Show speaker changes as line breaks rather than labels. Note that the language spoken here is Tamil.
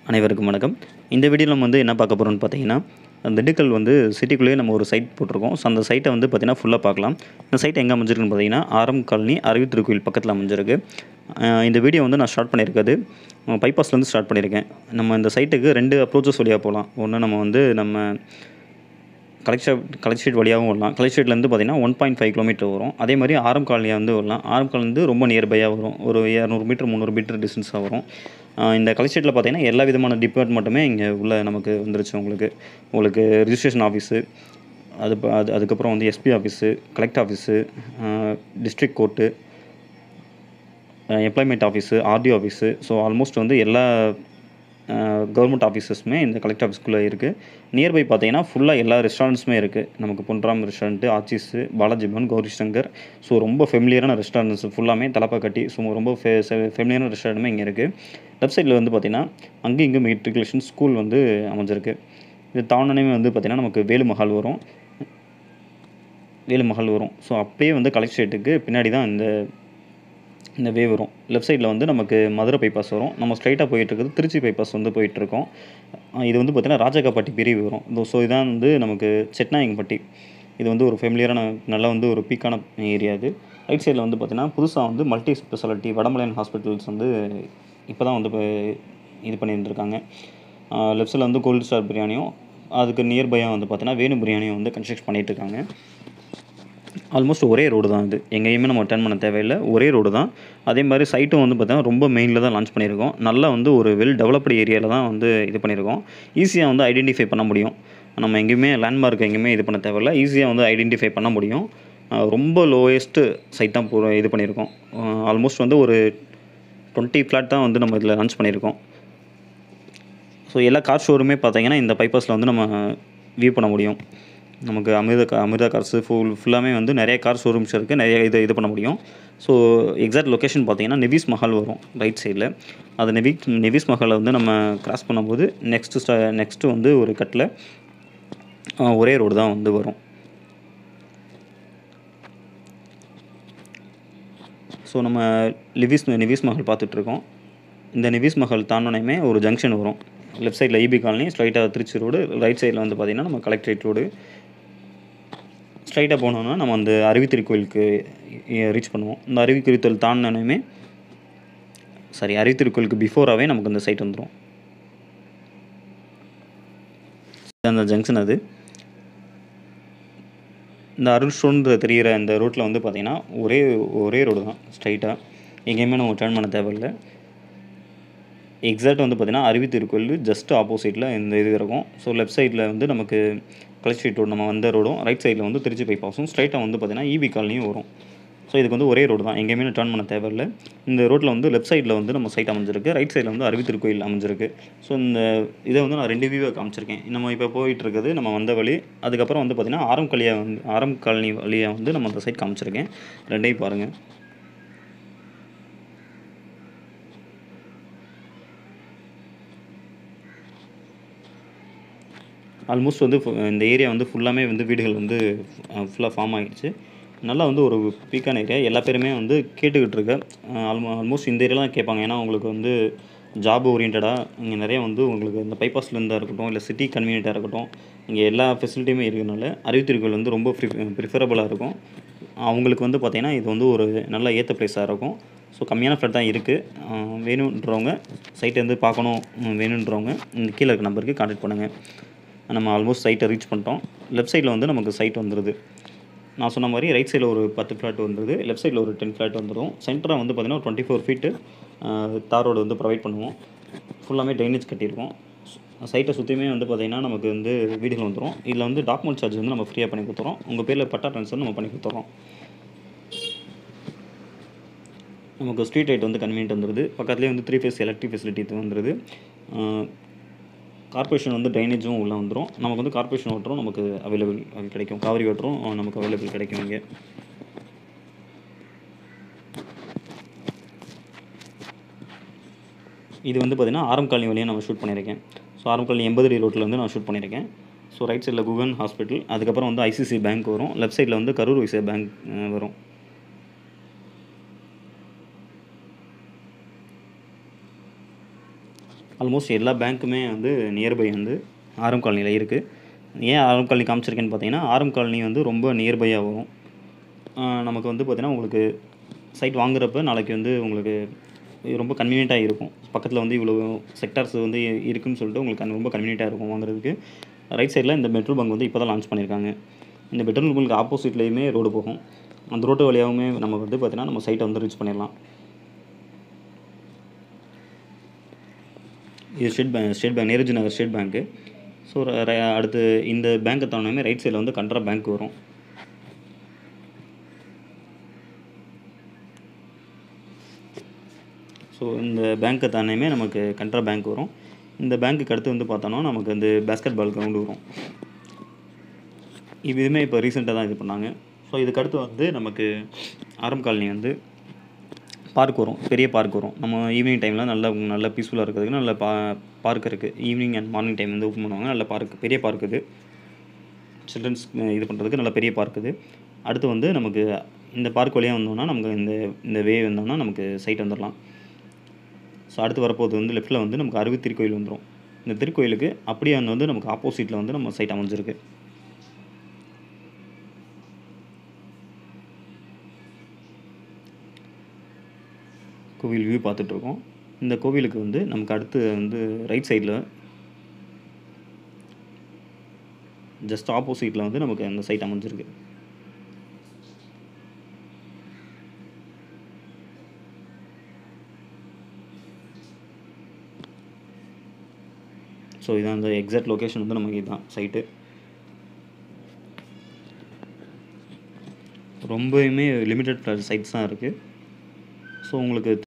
அனைவருக்கும் வணக்கம் இந்த வீடியோவில் நம்ம வந்து என்ன பார்க்க போகிறோம்னு பார்த்தீங்கன்னா திண்டுக்கல் வந்து சிட்டிக்குள்ளேயே நம்ம ஒரு சைட் போட்டிருக்கோம் ஸோ அந்த சைட்டை வந்து பார்த்தீங்கன்னா ஃபுல்லாக பார்க்கலாம் இந்த சைட் எங்கே அமைஞ்சிருக்குன்னு பார்த்தீங்கன்னா ஆரம் காலனி அறிவித்திருக்கோயில் பக்கத்தில் அமைஞ்சிருக்கு அஹ் இந்த வீடியோ வந்து நான் ஸ்டார்ட் பண்ணியிருக்கிறது பைபாஸ்லேருந்து ஸ்டார்ட் பண்ணியிருக்கேன் நம்ம இந்த சைட்டுக்கு ரெண்டு அப்ரோச்சஸ் வழியாக போகலாம் ஒன்று நம்ம வந்து நம்ம கலெக்ஷன் கலெக்ஷேட் வழியாகவும் வரலாம் கலெக்ஷேட்லேருந்து பார்த்தீங்கன்னா ஒன் பாயிண்ட் ஃபைவ் கிலோமீட்டர் வரும் அதே மாதிரி ஆரம் காலனியாக வந்து வரலாம் ஆரம் காலனி வந்து ரொம்ப நியர்பையாக வரும் ஒரு இரநூறு மீட்டர் முந்நூறு மீட்டர் டிஸ்டன்ஸாக வரும் ஆஹ் இந்த கலெக்ஷேட்டில் பார்த்தீங்கன்னா எல்லா விதமான டிபார்ட்மெண்ட்டுமே இங்கே உள்ள நமக்கு வந்துருச்சு உங்களுக்கு உங்களுக்கு ரிஜிஸ்ட்ரேஷன் ஆஃபீஸு அது ப- அது அதுக்கப்புறம் வந்து SP office collect office district court employment office RTO office so almost வந்து எல்லா கவர்மெண்ட் ஆஃபீஸஸுமே இந்த கலெக்டர் ஆஃபீஸ்க்குள்ளே இருக்குது நியர்பை பார்த்தீங்கன்னா ஃபுல்லாக எல்லா ரெஸ்டாரண்ட்ஸுமே இருக்குது நமக்கு பொன்ராம் ரெஸ்டாரண்ட்டு ஆச்சிஸு பாலாஜி பவன் கௌரி சங்கர் ஸோ ரொம்ப ஃபெமிலியரான ரெஸ்டாரண்ட்ஸ் ஃபுல்லாமே தலப்பா கட்டி ஸோ ரொம்ப ஃபெ ஃபெமிலியரான ரெஸ்டாரண்ட்டுமே இங்கே இருக்குது லெஃப்ட் சைடில் வந்து பார்த்தீங்கன்னா அங்கேயும் இங்கே மெட்ரிகுலேஷன் ஸ்கூல் வந்து அமைஞ்சிருக்கு இது தாண்டனமே வந்து பார்த்தீங்கன்னா நமக்கு வேலு மஹால் வரும் வேலு மஹால் வரும் ஸோ அப்படியே வந்து கலெக்டரேட்டுக்கு பின்னாடி தான் இந்த இந்த வே வரும் லெஃப்ட் சைடில் வந்து நமக்கு மதுரை பைபாஸ் வரும் நம்ம ஸ்ட்ரைட்டாக போயிட்டுருக்குது திருச்சி பைபாஸ் வந்து போயிட்டுருக்கோம் அஹ் இது வந்து பார்த்திங்கன்னா ராஜகாப்பட்டி பிரிவு வரும் இதோ ஸோ இதான் வந்து நமக்கு செட்நாயங்கப்பட்டி இது வந்து ஒரு ஃபெமிலியரான நல்லா வந்து ஒரு பீக்கான ஏரியா இது ரைட் சைடில் வந்து பார்த்திங்கன்னா புதுசாக வந்து மல்டி ஸ்பெஷாலிட்டி வடமலையன் ஹாஸ்பிட்டல்ஸ் வந்து இப்போ தான் வந்து இப்போ இது பண்ணியிருந்துருக்காங்க லெஃப்ட் சைடில் வந்து கோல்டு ஸ்டார் பிரியாணியும் அதுக்கு நியர்பையாக வந்து பார்த்தீங்கன்னா வேணு பிரியாணியும் வந்து கன்ஸ்ட்ரக்ட் பண்ணிகிட்டு இருக்காங்க ஆல்மோஸ்ட் ஒரே ரோடு தான் இது எங்கேயுமே நம்ம டர்ன் பண்ண தேவையில்லை ஒரே ரோடு தான் அதே மாதிரி சைட்டும் வந்து பார்த்தீங்கன்னா ரொம்ப மெயினில் தான் லான்ச் பண்ணியிருக்கோம் நல்லா வந்து ஒரு வெல் டெவலப்டு ஏரியாவில் தான் வந்து இது பண்ணியிருக்கோம் ஈஸியாக வந்து ஐடென்டிஃபை பண்ண முடியும் நம்ம எங்கேயுமே லேண்ட்மார்க் எங்கேயுமே இது பண்ண தேவையில்ல ஈஸியாக வந்து ஐடென்டிஃபை பண்ண முடியும் அஹ் ரொம்ப லோயஸ்ட்டு சைட் தான் பூரா இது பண்ணியிருக்கோம் ஆல்மோஸ்ட் வந்து ஒரு டுவெண்ட்டி ஃப்ளாட் தான் வந்து நம்ம இதில் லான்ச் பண்ணியிருக்கோம் ஸோ எல்லா கார் ஷோரூமே பார்த்தீங்கன்னா இந்த பைபாஸில் வந்து நம்ம வியூ பண்ண முடியும் நமக்கு அமிர்த கா- அமிர்தா கார்ஸு ஃபுல் ஃபுல்லாமே வந்து நிறைய கார் ஷோரூம்ஸ் இருக்குது நிறைய இது இது பண்ண முடியும் ஸோ எக்ஸாக்ட் லொக்கேஷன் பார்த்தீங்கன்னா நெவிஸ் மஹால் வரும் ரைட் சைடில் அது நெவி நெவிஸ் மஹாலை வந்து நம்ம கிராஸ் பண்ணும்போது நெக்ஸ்ட்டு ஸ்டா நெக்ஸ்ட்டு வந்து ஒரு கட்டில் ஒரே ரோடு தான் வந்து வரும் ஸோ நம்ம லிவிஸ் நிவிஸ் மஹால் பார்த்துட்ருக்கோம் இந்த நிவிஸ் மஹால் தாண்டோனையுமே ஒரு ஜங்ஷன் வரும் லெஃப்ட் சைடில் ஈபி காலனி ஸ்ட்ரைட்டாக திருச்சி ரோடு ரைட் சைடில் வந்து பார்த்திங்கன்னா நம்ம கலெக்ட்ரேட் ரோடு ஸ்ட்ரைட்டாக போனோம்னா நம்ம அந்த அருவித்திரி கோயிலுக்கு ரீச் பண்ணுவோம் இந்த அருவித்திருத்தல் தாண்டினோமே சாரி அருவித்திரி கோயிலுக்கு பிஃபோராகவே நமக்கு அந்த சைட் வந்துடும் அந்த ஜங்ஷன் அது இந்த அருள் ஸ்டோன்ற தெரிகிற இந்த ரோட்டில் வந்து பார்த்திங்கன்னா ஒரே ஒரே ரோடு தான் ஸ்ட்ரைட்டாக எங்கேயுமே நம்ம டர்ன் பண்ண தேவையில்லை எக்ஸாக்ட் வந்து பார்த்திங்கன்னா அருவி திருக்கோயில் ஜஸ்ட் ஆப்போசிட்டில் இந்த இது இருக்கும் ஸோ லெஃப்ட் சைடில் வந்து நமக்கு கலெக்ட் ஸ்ட்ரீட் ரோடு நம்ம வந்த ரோடும் ரைட் சைடில் வந்து திருச்சி பைபாஸும் ஸ்ட்ரைட்டாக வந்து பார்த்திங்கன்னா ஈபி காலனியும் வரும் ஸோ இதுக்கு வந்து ஒரே ரோடு தான் எங்கேயுமே டர்ன் பண்ண தேவையில்லை இந்த ரோட்டில் வந்து லெஃப்ட் சைடில் வந்து நம்ம சைட் அமைஞ்சிருக்கு ரைட் சைடில் வந்து அருவி திருக்கோயில் அமைஞ்சிருக்கு ஸோ இந்த இதை வந்து நான் ரெண்டு வியூவை காமிச்சிருக்கேன் நம்ம இப்போ போயிட்டு இருக்குது நம்ம வந்த வழி அதுக்கப்புறம் வந்து பார்த்திங்கன்னா ஆரம் கலியா வந்து ஆரம் காலனி வழியாக வந்து நம்ம அந்த சைட் காமிச்சிருக்கேன் ரெண்டையும் பாருங்கள் ஆல்மோஸ்ட் வந்து ஃபு- இந்த ஏரியா வந்து ஃபுல்லாமே வந்து வீடுகள் வந்து ஃபுல்லாக ஃபார்ம் ஆகிடுச்சு நல்லா வந்து ஒரு பீக்கான ஏரியா எல்லா பேருமே வந்து கேட்டுக்கிட்டு இருக்க ஆல்மோ ஆல்மோஸ்ட் இந்த ஏரியாலாம் கேட்பாங்க ஏன்னா உங்களுக்கு வந்து ஜாப் ஓரியன்டாக இங்கே நிறைய வந்து உங்களுக்கு இந்த பைபாஸ்லேருந்தாக இருக்கட்டும் இல்லை சிட்டி கன்வீனியண்ட்டாக இருக்கட்டும் இங்கே எல்லா ஃபெசிலிட்டியுமே இருக்கிறனால அறிவுத்திருக்கோள் வந்து ரொம்ப ப்ரி ப்ரிஃபரபுளாக இருக்கும் அவங்களுக்கு வந்து பார்த்திங்கன்னா இது வந்து ஒரு நல்ல ஏற்ற ப்ளேஸாக இருக்கும் ஸோ கம்மியான ஃப்ளட் தான் இருக்குது வேணுன்றவங்க சைட்டை வந்து பார்க்கணும் ம், வேணுன்றவங்க இந்த கீழே இருக்க நம்பருக்கு கான்டாக்ட் பண்ணுங்கள் நம்ம ஆல்மோஸ்ட் சைட்டை ரீச் பண்ணிட்டோம் லெஃப்ட் சைடில் வந்து நமக்கு சைட் வந்துடுது நான் சொன்ன மாதிரி ரைட் சைடில் ஒரு பத்து ஃப்ளாட் வந்துடுது லெஃப்ட் சைடில் ஒரு டென் ஃப்ளாட் வந்துடும் சென்டராக வந்து பார்த்திங்கன்னா டுவெண்ட்டி ஃபோர் ஃபீட்டு தார் ரோடு வந்து ப்ரொவைட் பண்ணுவோம் ஃபுல்லாமே ட்ரைனேஜ் கட்டியிருக்கோம் சைட்டை சுற்றியுமே வந்து பார்த்திங்கன்னா நமக்கு வந்து வீடுகள் வந்துடும் இதில் வந்து டாக்குமெண்ட் சார்ஜ் வந்து நம்ம ஃப்ரீயாக பண்ணி கொடுத்துறோம் உங்கள் பேரில் பட்டா ட்ரான்ஸ்ஃபர் நம்ம பண்ணி கொடுத்துறோம் நமக்கு ஸ்ட்ரீட் லைட் வந்து கன்வீனியன்ட் வந்துடுது பக்கத்துலேயே வந்து த்ரீ ஃபேஸ் எலக்ட்ரிக் ஃபெசிலிட்டி வந்துடுது கார்ப்பரேஷன் வந்து ட்ரைனேஜும் உள்ளே வந்துடும் நமக்கு வந்து கார்ப்பரேஷன் வாட்டரும் நமக்கு அவைலபிள் கிடைக்கும் காவிரி வாட்டரும் நமக்கு அவைலபிள் கிடைக்கும் இங்கே இது வந்து பார்த்திங்கன்னா ஆரம் காலனி வழியாக நான் ஷூட் பண்ணியிருக்கேன் ஸோ ஆரம் காலனி எண்பது அடி ரோட்டில் வந்து நான் ஷூட் பண்ணியிருக்கேன் ஸோ ரைட் சைடில் குகன் ஹாஸ்பிட்டல் அதுக்கப்புறம் வந்து ஐசிசி பேங்க் வரும் லெஃப்ட் சைடில் வந்து கரூர் வைசியா பேங்க் வரும் ஆல்மோஸ்ட் எல்லா பேங்க்குமே வந்து நியர்பை வந்து ஆரம் காலனியில் இருக்குது ஏன் ஆரம் காலனி காமிச்சிருக்கேன்னு பார்த்தீங்கன்னா ஆரம் காலனி வந்து ரொம்ப நியர்பையாக வரும் ஆஹ் நமக்கு வந்து பார்த்தீங்கன்னா உங்களுக்கு சைட் வாங்குறப்ப நாளைக்கு வந்து உங்களுக்கு இது ரொம்ப கன்வீனியண்ட்டாக இருக்கும் பக்கத்தில் வந்து இவ்வளோ செக்டார்ஸ் வந்து இருக்குன்னு சொல்லிட்டு உங்களுக்கு கன்- ரொம்ப கன்வீனியண்ட்டாக இருக்கும் வாங்குறதுக்கு ரைட் சைடில் இந்த பெட்ரோல் பங்க் வந்து இப்போ தான் லான்ச் பண்ணியிருக்காங்க இந்த பெட்ரோல் பங்க் ஆப்போசிட்லேயுமே ரோடு போகும் அந்த ரோட்டு வழியாகவுமே நம்ம வந்து பார்த்தீங்கன்னா நம்ம சைட்டை வந்து ரீச் பண்ணிடலாம் இது state bank state bank Nehruji Nagar state பேங்க்கு ஸோ அடுத்து இந்த பேங்க்கை தானே ரைட் சைடில் வந்து கனரா பேங்க் வரும் ஸோ இந்த பேங்க்கை தானேமே நமக்கு கனரா பேங்க் வரும் இந்த பேங்க்குக்கு அடுத்து வந்து பார்த்தோன்னா நமக்கு வந்து பேஸ்கெட் பால் கிரவுண்டு வரும் இதுவுமே இப்போ ரீசெண்டாக தான் இது பண்ணாங்க ஸோ இதுக்கு அடுத்து வந்து நமக்கு ஆரம் காலனி வந்து பார்க் வரும் பெரிய பார்க் வரும் நம்ம ஈவினிங் டைமில் நல்ல நல்ல பீஸ்ஃபுல்லாக இருக்கிறதுக்கு நல்ல பா பார்க் இருக்குது ஈவினிங் அண்ட் மார்னிங் டைம் வந்து ஓப்பன் பண்ணுவாங்க நல்ல பார்க் பெரிய பார்க் இது சில்ட்ரன்ஸ் இது பண்ணுறதுக்கு நல்ல பெரிய பார்க் இது அடுத்து வந்து நமக்கு இந்த பார்க் வழியாக வந்தோம்னா நமக்கு இந்த இந்த வே வந்தோம்னா நமக்கு சைட் வந்துடலாம் ஸோ அடுத்து வரப்போது வந்து லெஃப்ட்டில் வந்து நமக்கு அருவி திருக்கோயில் வந்துடும் இந்த திருக்கோயிலுக்கு அப்படியே அங்கே வந்து நமக்கு ஆப்போசிட்டில் வந்து நம்ம சைட் அமைஞ்சிருக்கு கோவில் வியூ பார்த்துட்ருக்கோம் இந்த கோவிலுக்கு வந்து நமக்கு அடுத்து வந்து ரைட் சைடில் ஜஸ்ட் ஆப்போசிட்டில் வந்து நமக்கு அந்த சைட் அமைஞ்சிருக்கு ஸோ இதான் அந்த எக்ஸாக்ட் லொக்கேஷன் வந்து நமக்கு இதுதான் சைட்டு ரொம்பவுமே லிமிட்டட் சைட்ஸ் தான் இருக்குது ஸோ உங்களுக்கு